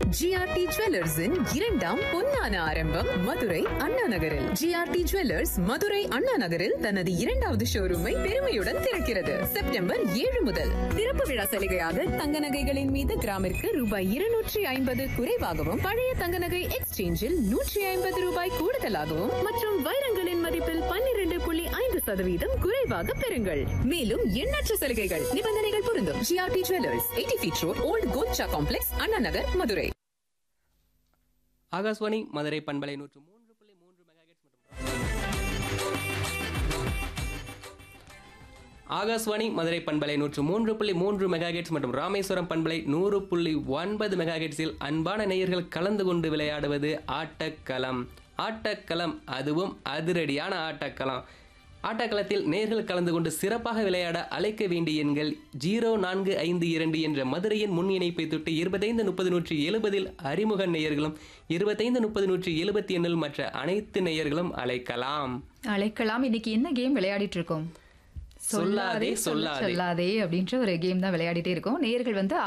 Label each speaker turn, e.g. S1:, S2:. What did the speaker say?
S1: GRT ஜுவல்லர்ஸின் இரண்டாம் பொன்னான ஆரம்பம் மதுரை அண்ணா நகரில் ஜிஆர்டி ஜுவல்லர்ஸ் மதுரை அண்ணா நகரில் தனது இரண்டாவது ஷோரூமை பெருமையுடன் திறக்கிறது செப்டம்பர் ஏழு முதல் திறப்பு விழா சலுகையாக தங்க நகைகளின் மீது கிராமிற்கு ரூபாய் இருநூற்றி ஐம்பது குறைவாகவும் பழைய தங்க நகை எக்ஸ்சேஞ்சில் நூற்றி ஐம்பது ரூபாய் கூடுதலாகவும் மற்றும் வைரங்களின் மதிப்பில் பன்னிரண்டு புள்ளி ஐந்து சதவீதம் குறைவாக பெறுங்கள் மேலும் எண்ணற்ற சலுகைகள் நிபந்தனைகள் பொருந்தும் GRT jewellers eighty feet road old கோச்சா காம்ப்ளெக்ஸ் அண்ணா நகர் மதுரை
S2: ஆகாஷ்வாணி மதுரை பண்பலை நூற்று மூன்று புள்ளி மூன்று மெகாஹெட்ஸ் மற்றும் ஆகாஷ்வாணி மதுரை பண்பலை நூற்று மூன்று புள்ளி மூன்று மெகாஹெட்ஸ் மற்றும் ராமேஸ்வரம் பண்பலை நூறு புள்ளி ஒன்பது மெகாஹெட்ஸில் அன்பான நேயர்கள் கலந்து கொண்டு விளையாடுவது ஆட்டக்களம் ஆட்டக்களம் அதுவும் அதிரடியான ஆட்டக்களம் ஆட்டக்களத்தில் நேர்கள் கலந்து கொண்டு சிறப்பாக விளையாட அழைக்க வேண்டிய எண்கள் ஜீரோ நான்கு ஐந்து இரண்டு என்ற மதுரையின் முன் இணைப்பை தொட்டு இருபத்தைந்து முப்பது நூற்றி எழுபதில் அறிமுக நேயர்களும் இருபத்தைந்து முப்பது நூற்றி எழுபத்தி எண்ணில் மற்ற அனைத்து நேயர்களும் அழைக்கலாம்
S3: அழைக்கலாம் இன்னைக்கு என்ன கேம் விளையாடிட்டு இருக்கோம்
S2: சொல்லாதே, சொல்லாதே.
S3: சொல்லாதே அப்படின்ற ஒரு கேம் தான் விளையாடிட்டே இருக்கோம் நேர்கள் வந்து